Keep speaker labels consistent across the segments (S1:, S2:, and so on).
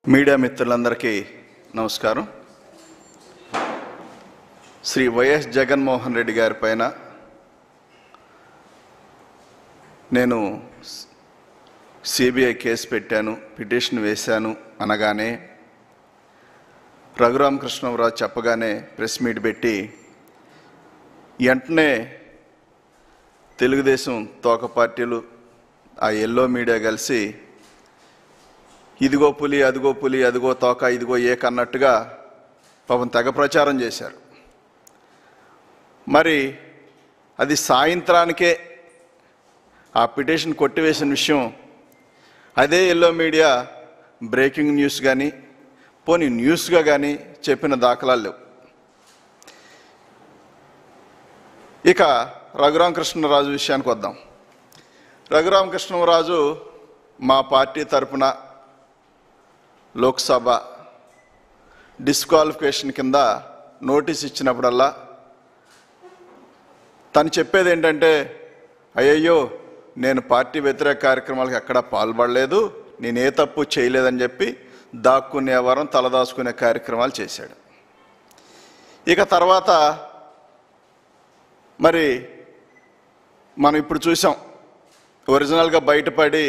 S1: media మిత్రులందరికీ నమస్కారం Shri YS Jaganmohan Reddy గారి పైన నేను సిబిఐ కేసు పెట్టాను పిటిషన్ వేశాను అనగానే రఘురామకృష్ణరావు చెప్పగానే ప్రెస్ మీట్ పెట్టి వెంటనే తెలుగుదేశం తోక పార్టీలు ఆ ఎల్లో మీడియా కలిసి ఇదిగో పులి అదిగో పులి అదిగో తోక ఇదిగో ఏక అన్నట్టుగా పాపం తెగ ప్రచారం చేశారు మరి అది సాయంత్రానికే ఆ పిటిషన్ కొట్టివేసిన విషయం అదే ఎల్లో మీడియా బ్రేకింగ్ న్యూస్ కానీ పోనీ న్యూస్గా కానీ చెప్పిన దాఖలాలు లేవు ఇక రఘురామకృష్ణరాజు విషయానికి వద్దాం రఘురామకృష్ణరాజు మా పార్టీ తరపున లోక్సభ డిస్క్వాలిఫికేషన్ కింద నోటీస్ ఇచ్చినప్పుడల్లా తను చెప్పేది ఏంటంటే అయ్యయ్యో నేను పార్టీ వ్యతిరేక కార్యక్రమాలకు ఎక్కడా పాల్పడలేదు నేను ఏ తప్పు చేయలేదని చెప్పి దాక్కునే వారం తలదాచుకునే కార్యక్రమాలు చేశాడు ఇక తర్వాత మరి మనం ఇప్పుడు చూసాం ఒరిజినల్గా బయటపడి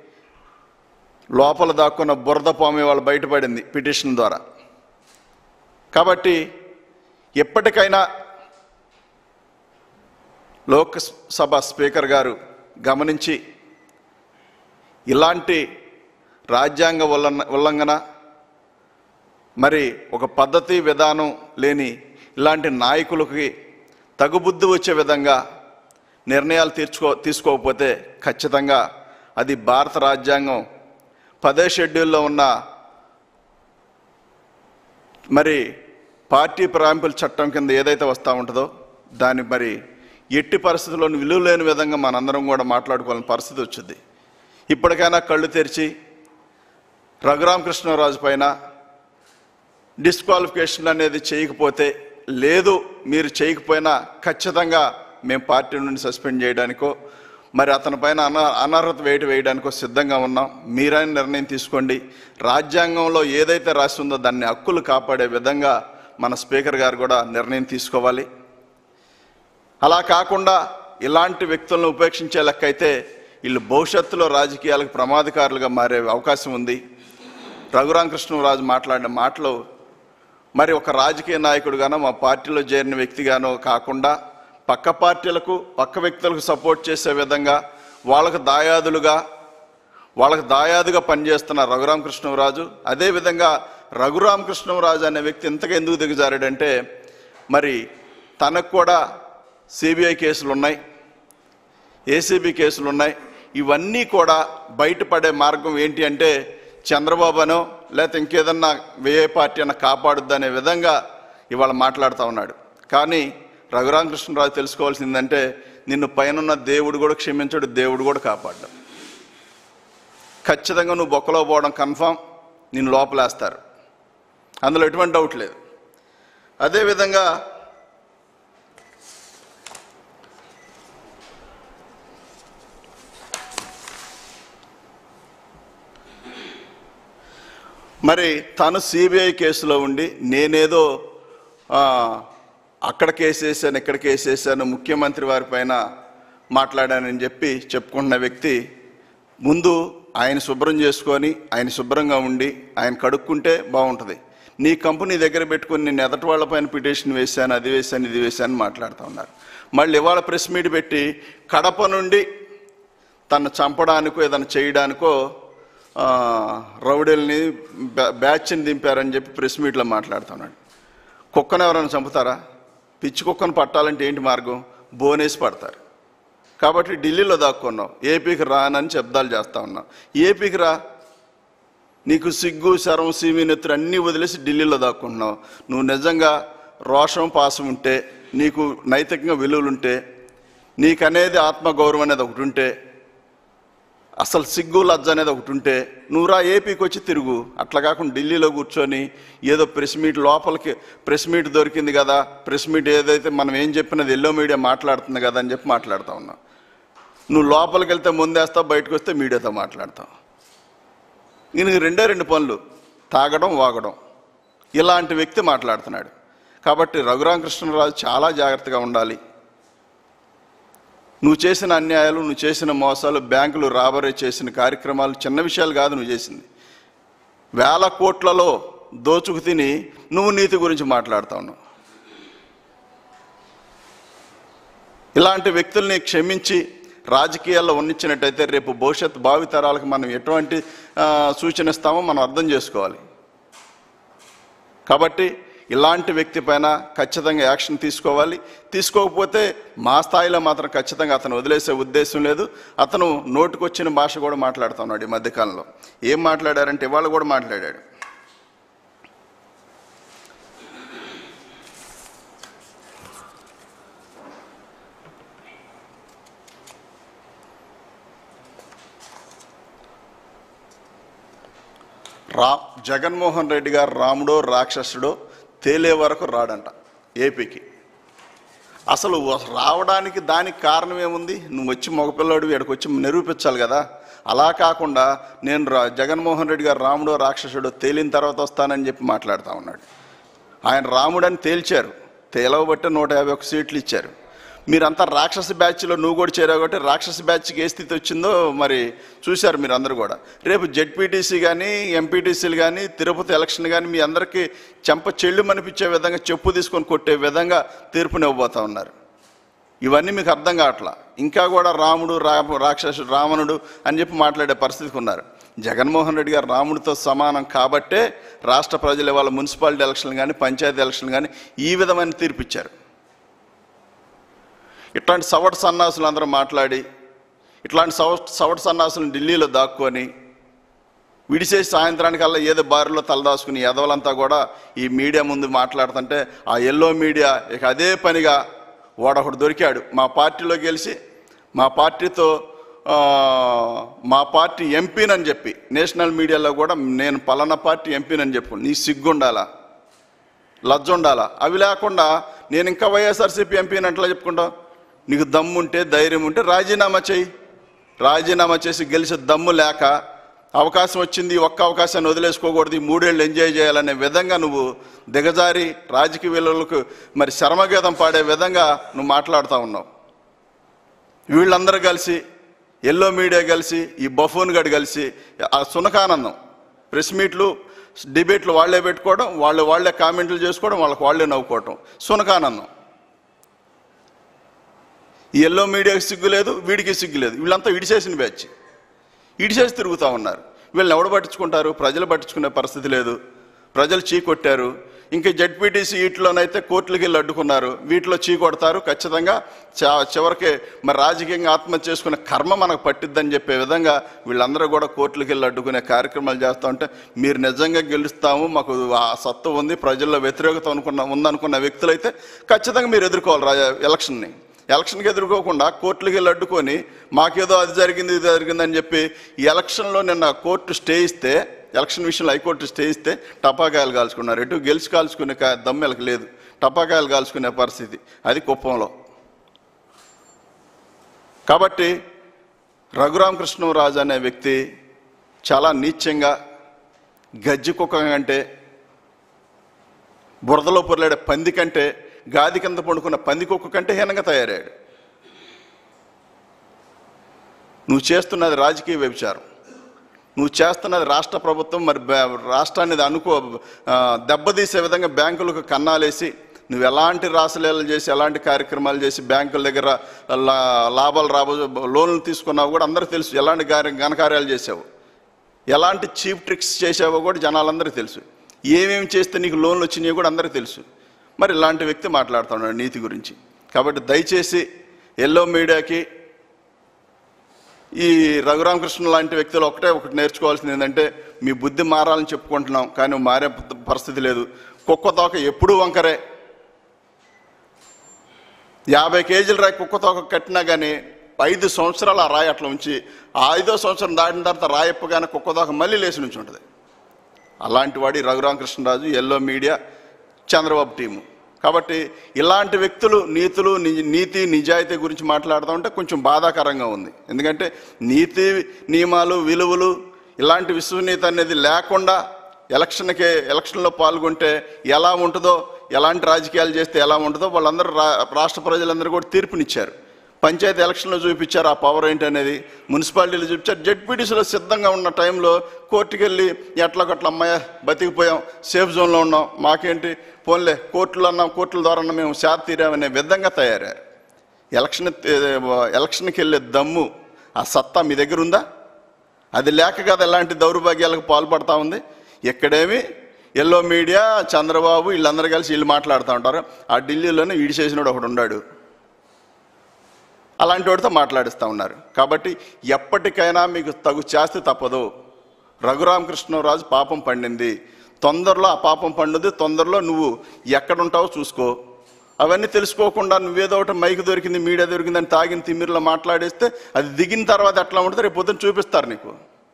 S1: లోపల దాక్కున్న బురద పాము వాళ్ళు బయటపడింది పిటిషన్ ద్వారా కాబట్టి ఎప్పటికైనా లోక్సభ స్పీకర్ గారు గమనించి ఇలాంటి రాజ్యాంగ ఉల్లంఘన ఉల్లంఘన మరి ఒక పద్ధతి విధానం లేని ఇలాంటి నాయకులకి తగుబుద్ధి వచ్చే విధంగా నిర్ణయాలు తీర్చుకో తీసుకోకపోతే ఖచ్చితంగా అది భారత రాజ్యాంగం పదే షెడ్యూల్లో ఉన్న మరి పార్టీ ప్రారంభింపుల చట్టం కింద ఏదైతే వస్తూ ఉంటుందో దాన్ని మరి ఎట్టి పరిస్థితుల్లోనూ విలువ లేని విధంగా మనందరం కూడా మాట్లాడుకోవాలని పరిస్థితి వచ్చింది ఇప్పటికైనా కళ్ళు తెరిచి రఘురామకృష్ణరాజు పైన డిస్క్వాలిఫికేషన్ అనేది చేయకపోతే లేదు మీరు చేయకపోయినా ఖచ్చితంగా మేము పార్టీ నుండి సస్పెండ్ చేయడానికో మరి అతని పైన అన అనర్హత వేటు వేయడానికో సిద్ధంగా ఉన్నాం మీరైన నిర్ణయం తీసుకోండి రాజ్యాంగంలో ఏదైతే రాసి ఉందో దాన్ని హక్కులు కాపాడే విధంగా మన స్పీకర్ గారు కూడా నిర్ణయం తీసుకోవాలి అలా కాకుండా ఇలాంటి వ్యక్తులను ఉపేక్షించే లెక్కైతే వీళ్ళు భవిష్యత్తులో రాజకీయాలకు ప్రమాదకారులుగా మారే అవకాశం ఉంది రఘురామకృష్ణరాజు మాట్లాడిన మాటలు మరి ఒక రాజకీయ నాయకుడుగానో మా పార్టీలో చేరిన వ్యక్తిగానో కాకుండా పక్క పార్టీలకు పక్క వ్యక్తులకు సపోర్ట్ చేసే విధంగా వాళ్ళకు దాయాదులుగా వాళ్ళకు దాయాదుగా పనిచేస్తున్న రఘురామకృష్ణరాజు అదేవిధంగా రఘురామకృష్ణరాజు అనే వ్యక్తి ఇంతగా ఎందుకు దిగజారాడంటే మరి తనకు కూడా సిబిఐ కేసులు ఉన్నాయి ఏసీబీ కేసులు ఉన్నాయి ఇవన్నీ కూడా బయటపడే మార్గం ఏంటి అంటే చంద్రబాబు అనో లేకపోతే ఇంకేదన్నా వేరే పార్టీ అన్న కాపాడుద్దు అనే విధంగా ఇవాళ మాట్లాడుతూ ఉన్నాడు కానీ రఘురామకృష్ణరాజు తెలుసుకోవాల్సిందంటే నిన్ను పైనున్న దేవుడు కూడా క్షమించడు దేవుడు కూడా కాపాడ్డాడు ఖచ్చితంగా నువ్వు బొక్కలో పోవడం కన్ఫామ్ నిన్ను లోపలేస్తారు అందులో ఎటువంటి డౌట్ లేదు అదేవిధంగా మరి తను సిబిఐ కేసులో ఉండి నేనేదో ఆ, అక్కడ కేసేసాను ఇక్కడ కేసేసాను ముఖ్యమంత్రి వారి పైన మాట్లాడానని చెప్పి చెప్పుకుంటున్న వ్యక్తి ముందు ఆయన శుభ్రం చేసుకొని ఆయన శుభ్రంగా ఉండి ఆయన కడుక్కుంటే బాగుంటుంది నీ కంపెనీ దగ్గర పెట్టుకొని నేను ఎదటి వాళ్ళ పైన పిటిషన్ వేశాను అది వేశాను ఇది వేశాను అని మాట్లాడుతూ ఉన్నారు మళ్ళీ ఇవాళ ప్రెస్ మీట్ పెట్టి కడప నుండి తను చంపడానికో ఏదైనా చేయడానికో ఆ, రౌడీల్ని బ్యా- బ్యాచ్ని దింపారని చెప్పి ప్రెస్ మీట్లో మాట్లాడుతున్నాడు కుక్కను ఎవరైనా చంపుతారా పిచ్చి కుక్కను పట్టాలంటే ఏంటి మార్గం బోనేసి పడతారు కాబట్టి ఢిల్లీలో దాక్కున్నావు ఏపీకి రానని శబ్దాలు చేస్తా ఉన్నావు ఏపీకి రా నీకు సిగ్గు శరం సీమి నెత్తురు అన్నీ వదిలేసి ఢిల్లీలో దాక్కుంటున్నావు నువ్వు నిజంగా రోషం పాసం ఉంటే నీకు నైతికంగా విలువలు ఉంటే నీకనేది ఆత్మగౌరవం అనేది ఒకటి ఉంటే అసలు సిగ్గు లజ్జ అనేది ఒకటి ఉంటే నువ్వు రా ఏపీకి వచ్చి తిరుగు అట్లా కాకుండా ఢిల్లీలో కూర్చొని ఏదో ప్రెస్ మీట్ లోపలికి ప్రెస్ మీట్ దొరికింది కదా ప్రెస్ మీట్ ఏదైతే మనం ఏం చెప్పినది ఎల్లో మీడియా మాట్లాడుతుంది కదా అని చెప్పి మాట్లాడుతూ ఉన్నావు నువ్వు లోపలికి వెళ్తే ముందేస్తావు బయటకు వస్తే మీడియాతో మాట్లాడతావు ఈయనకి రెండే రెండు పనులు తాగడం వాగడం ఇలాంటి వ్యక్తి మాట్లాడుతున్నాడు కాబట్టి రఘురామకృష్ణరాజు చాలా జాగ్రత్తగా ఉండాలి నువ్వు చేసిన అన్యాయాలు నువ్వు చేసిన మోసాలు బ్యాంకులు రాబరీ చేసిన కార్యక్రమాలు చిన్న విషయాలు కాదు నువ్వు చేసింది వేల కోట్లలో దోచుకు తిని నువ్వు నీతి గురించి మాట్లాడుతా ఉన్నావు ఇలాంటి వ్యక్తుల్ని క్షమించి రాజకీయాల్లో ఉన్నిచ్చినట్టయితే రేపు భవిష్యత్ భావితరాలకు మనం ఎటువంటి ఆ, సూచన ఇస్తామో మనం అర్థం చేసుకోవాలి కాబట్టి ఇలాంటి వ్యక్తి పైన ఖచ్చితంగా యాక్షన్ తీసుకోవాలి తీసుకోకపోతే మా స్థాయిలో మాత్రం ఖచ్చితంగా అతను వదిలేసే ఉద్దేశం లేదు అతను నోటికొచ్చిన భాష కూడా మాట్లాడుతున్నాడు ఈ మధ్యకాలంలో ఏం మాట్లాడారంటే ఇవాళ కూడా మాట్లాడాడు రా జగన్మోహన్ రెడ్డి గారు రాముడో రాక్షసుడో తేలే వరకు రాడంట ఏపీకి అసలు వ- రావడానికి దానికి కారణం ఏముంది నువ్వు వచ్చి మగపిల్లాడు ఇక్కడికి వచ్చి నిరూపించాలి కదా అలా కాకుండా నేను రా జగన్మోహన్ రెడ్డి గారు రాముడో రాక్షసుడో తేలిన తర్వాత వస్తానని చెప్పి మాట్లాడుతూ ఉన్నాడు ఆయన రాముడని తేల్చారు తేలవబట్టే నూట యాభై ఒక్క సీట్లు ఇచ్చారు మీరంతా రాక్షస బ్యాచ్లో నువ్వు కూడా చేరావు కాబట్టి రాక్షస బ్యాచ్కి ఏ స్థితి వచ్చిందో మరి చూశారు మీరు అందరూ కూడా రేపు జెడ్పీటీసీ కానీ ఎంపీటీసీలు కానీ తిరుపతి ఎలక్షన్ కానీ మీ అందరికీ చెంప చెళ్ళు మనిపించే విధంగా చెప్పు తీసుకొని కొట్టే విధంగా తీర్పునివ్వబోతా ఉన్నారు ఇవన్నీ మీకు అర్థం కావట్లా ఇంకా కూడా రాముడు రా రాక్షసుడు రావణుడు అని చెప్పి మాట్లాడే పరిస్థితికి ఉన్నారు జగన్మోహన్ రెడ్డి గారు రాముడితో సమానం కాబట్టే రాష్ట్ర ప్రజలు ఇవాళ మున్సిపాలిటీ ఎలక్షన్లు కానీ పంచాయతీ ఎలక్షన్లు కానీ ఈ విధమైన తీర్పు ఇచ్చారు ఇట్లాంటి సవట సన్నాసులు అందరూ మాట్లాడి ఇట్లాంటి సవ సవట సన్నాసులను ఢిల్లీలో దాక్కొని విడిచేసి సాయంత్రానికల్లా ఏదో బారిలో తలదాచుకుని ఎదవలంతా కూడా ఈ మీడియా ముందు మాట్లాడుతుంటే ఆ ఎల్లో మీడియా ఇక అదే పనిగా వాడొకడు దొరికాడు మా పార్టీలో గెలిచి మా పార్టీతో ఆ, మా పార్టీ ఎంపీనని చెప్పి నేషనల్ మీడియాలో కూడా నేను పలానా పార్టీ ఎంపీనని చెప్పు నీ సిగ్గుండాలా లజ్జ ఉండాలా అవి లేకుండా నేను ఇంకా వైఎస్ఆర్సీపీ ఎంపీని అట్లా చెప్పుకుంటావు నీకు దమ్ము ఉంటే ధైర్యం ఉంటే రాజీనామా చేయి రాజీనామా చేసి గెలిచే దమ్ము లేక అవకాశం వచ్చింది ఈ ఒక్క అవకాశాన్ని వదిలేసుకోకూడదు ఈ మూడేళ్ళు ఎంజాయ్ చేయాలనే విధంగా నువ్వు దిగజారి రాజకీయ విలువలకు మరి శర్మగీతం పాడే విధంగా నువ్వు మాట్లాడుతూ ఉన్నావు వీళ్ళందరూ కలిసి ఎల్లో మీడియా కలిసి ఈ బఫోన్ గడి కలిసి ఆ సునకానందం ప్రెస్ మీట్లు డిబేట్లు వాళ్ళే పెట్టుకోవడం వాళ్ళు వాళ్ళే కామెంట్లు చేసుకోవడం వాళ్ళకి వాళ్ళే నవ్వుకోవటం సునకానందం ఈ ఎల్లో మీడియాకి సిగ్గు లేదు వీడికి సిగ్గు లేదు వీళ్ళంతా ఇడిచేసిన బ్యాచ్ ఇడిచేసి తిరుగుతూ ఉన్నారు వీళ్ళని ఎవడు పట్టించుకుంటారు ప్రజలు పట్టించుకునే పరిస్థితి లేదు ప్రజలు చీ కొట్టారు ఇంకా జడ్పీటీసీ వీటిలోనైతే కోర్టులకి వెళ్ళి అడ్డుకున్నారు వీటిలో చీ కొడతారు ఖచ్చితంగా చా- చివరికి మరి రాజకీయంగా ఆత్మహత్య చేసుకునే కర్మ మనకు పట్టిద్దని చెప్పే విధంగా వీళ్ళందరూ కూడా కోర్టులకి వెళ్ళి అడ్డుకునే కార్యక్రమాలు చేస్తూ ఉంటే మీరు నిజంగా గెలుస్తాము మాకు ఆ సత్తు ఉంది ప్రజల్లో వ్యతిరేకత అనుకున్న ఉందనుకున్న వ్యక్తులైతే ఖచ్చితంగా మీరు ఎదుర్కోవాలి రా ఎలక్షన్ని ఎలక్షన్కి ఎదుర్కోకుండా కోర్టులకి వెళ్ళి అడ్డుకొని మాకేదో అది జరిగింది ఇది జరిగిందని చెప్పి ఈ ఎలక్షన్లో నిన్న కోర్టు స్టే ఇస్తే ఎలక్షన్ విషయంలో హైకోర్టు స్టే ఇస్తే టపాకాయలు కాల్చుకున్నారు ఎటు గెలిచి కాల్చుకునే కా- దమ్మెలకు లేదు టపాకాయలు కాల్చుకునే పరిస్థితి అది కుప్పంలో కాబట్టి రఘురామకృష్ణరాజు అనే వ్యక్తి చాలా నీచంగా గజ్జి కుక్క కంటే బురదలో పొరలాడే పంది కంటే గాది కింద పండుకున్న పంది కుక్క కంటే హీనంగా తయారయ్యాడు నువ్వు చేస్తున్నది రాజకీయ వ్యభిచారం నువ్వు చేస్తున్నది రాష్ట్ర ప్రభుత్వం మరి బ్యా- రాష్ట్రాన్ని అనుకో ఆ, దెబ్బతీసే విధంగా బ్యాంకులకు కన్నాలేసి నువ్వు ఎలాంటి రాసలీలలు చేసి ఎలాంటి కార్యక్రమాలు చేసి బ్యాంకుల దగ్గర లా- లాభాలు రాబో లోన్లు తీసుకున్నావు కూడా అందరికీ తెలుసు ఎలాంటి కార్య ఘనకార్యాలు చేసావు ఎలాంటి చీప్ ట్రిక్స్ చేసావో కూడా జనాలందరికీ తెలుసు ఏమేమి చేస్తే నీకు లోన్లు వచ్చినాయో కూడా అందరికీ తెలుసు మరి ఇలాంటి వ్యక్తి మాట్లాడుతున్నాడు నీతి గురించి కాబట్టి దయచేసి ఎల్లో మీడియాకి ఈ రఘురామకృష్ణ లాంటి వ్యక్తులు ఒకటే ఒకటి నేర్చుకోవాల్సింది ఏంటంటే మీ బుద్ధి మారాలని చెప్పుకుంటున్నాం కానీ మారే పరిస్థితి లేదు కుక్క తోక ఎప్పుడూ వంకరే యాభై కేజీల రాయి కుక్క తోక కట్టినా కానీ ఐదు సంవత్సరాలు ఆ రాయి అట్లా ఉంచి ఆ ఐదో సంవత్సరం దాటిన తర్వాత రాయప్పగానే కుక్క తోక మళ్ళీ లేచి నుంచి ఉంటుంది అలాంటి వాడి Raghuramakrishnaraju yellow media Chandrababu team కాబట్టి ఇలాంటి వ్యక్తులు నీతులు ని- నీతి నిజాయితీ గురించి మాట్లాడుతూ ఉంటే కొంచెం బాధాకరంగా ఉంది ఎందుకంటే నీతి నియమాలు విలువలు ఇలాంటి విశ్వనీయత అనేది లేకుండా ఎలక్షన్కే ఎలక్షన్లో పాల్గొంటే ఎలా ఉంటుందో ఎలాంటి రాజకీయాలు చేస్తే ఎలా ఉంటుందో వాళ్ళందరూ రా రాష్ట్ర ప్రజలందరూ కూడా తీర్పునిచ్చారు పంచాయతీ ఎలక్షన్లో చూపించారు ఆ పవర్ ఏంటి అనేది మున్సిపాలిటీలు చూపించారు జడ్పీటీసీలో సిద్ధంగా ఉన్న టైంలో కోర్టుకి వెళ్ళి ఎట్లా గట్ల అమ్మాయి బతికిపోయాం సేఫ్ జోన్లో ఉన్నాం మాకేంటి పోన్లే కోర్టులు అన్నాం కోర్టుల ద్వారా అన్నా మేము శాత తీరామనే విధంగా తయారయ్యారు ఎలక్షన్ ఎలక్షన్కి వెళ్ళే దమ్ము ఆ సత్తా మీ దగ్గర ఉందా అది లేక కదా ఎలాంటి దౌర్భాగ్యాలకు పాల్పడతా ఉంది ఎక్కడేమి ఎల్లో మీడియా చంద్రబాబు వీళ్ళందరూ కలిసి వీళ్ళు మాట్లాడుతూ ఉంటారు ఆ ఢిల్లీలోనే ఈడి చేసినోడు ఒకడు ఉన్నాడు అలాంటి వాడితో మాట్లాడిస్తూ ఉన్నారు కాబట్టి ఎప్పటికైనా మీకు తగు చేస్తే తప్పదు రఘురామకృష్ణరాజు పాపం పండింది తొందరలో ఆ పాపం పండుది తొందరలో నువ్వు ఎక్కడుంటావో చూసుకో అవన్నీ తెలుసుకోకుండా నువ్వేదో ఒకటి మైక్ దొరికింది మీడియా దొరికింది అని తాగిన తిమ్మిరిలో మాట్లాడేస్తే అది దిగిన తర్వాత ఎట్లా ఉంటుంది రేపు పొద్దున్న చూపిస్తారు నీకు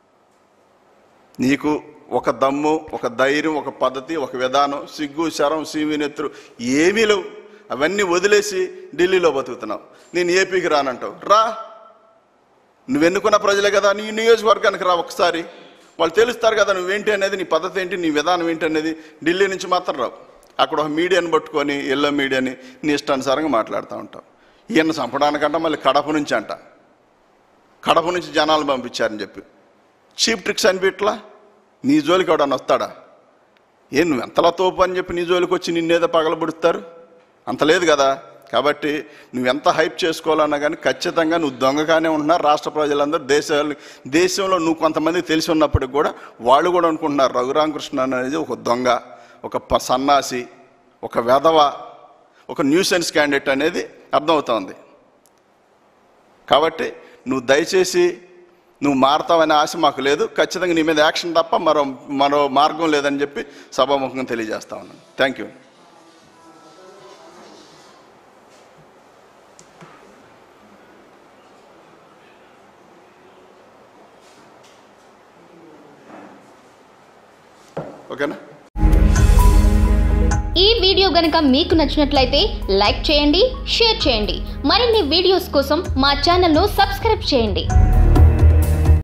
S1: నీకు ఒక దమ్ము ఒక ధైర్యం ఒక పద్ధతి ఒక విధానం సిగ్గు శరం సీమినెత్తురు ఏమీ లేవు అవన్నీ వదిలేసి ఢిల్లీలో బతుకుతున్నావు నేను ఏపీకి రానంటావు రా నువ్వు ఎన్నుకున్న ప్రజలే కదా నీ నియోజకవర్గానికి రా ఒకసారి వాళ్ళు తెలుస్తారు కదా నువ్వేంటి అనేది నీ పద్ధతి ఏంటి నీ విధానం ఏంటి అనేది ఢిల్లీ నుంచి మాత్రం రావు అక్కడ ఒక మీడియాని పట్టుకొని ఎల్లో మీడియాని నీ ఇష్టానుసారంగా మాట్లాడుతూ ఉంటావు ఈయన చంపడానికంట మళ్ళీ కడప నుంచి అంట కడప నుంచి జనాలు పంపించారని చెప్పి చీప్ ట్రిక్స్ అనిపిట్లా నీ జోలికి ఎవడన్నా వస్తాడా ఏ నువ్వు ఎంతలా తోపు అని చెప్పి నీ జోలికి వచ్చి నిన్నేదో పగలబుడుస్తారు అంత లేదు కదా కాబట్టి నువ్వెంత హైప్ చేసుకోవాలన్నా కానీ ఖచ్చితంగా నువ్వు దొంగగానే ఉంటున్నారు రాష్ట్ర ప్రజలందరూ దేశాలు దేశంలో నువ్వు కొంతమంది తెలిసి ఉన్నప్పటికి కూడా వాళ్ళు కూడా అనుకుంటున్నారు రఘురామకృష్ణ అనేది ఒక దొంగ ఒక ప- సన్నాసి ఒక వెధవ ఒక న్యూసెన్స్ క్యాండిడేట్ అనేది అర్థమవుతోంది కాబట్టి నువ్వు దయచేసి నువ్వు మారతావనే ఆశ మాకు లేదు ఖచ్చితంగా నీ మీద యాక్షన్ తప్ప మరో మరో మార్గం లేదని చెప్పి సభాముఖంగా తెలియజేస్తా ఉన్నాను థ్యాంక్ యూ ఓకేనా
S2: ఈ వీడియో గనుక మీకు నచ్చినట్లయితే లైక్ చేయండి షేర్ చేయండి మరిన్ని వీడియోస్ కోసం మా ఛానల్ను సబ్స్క్రైబ్ చేయండి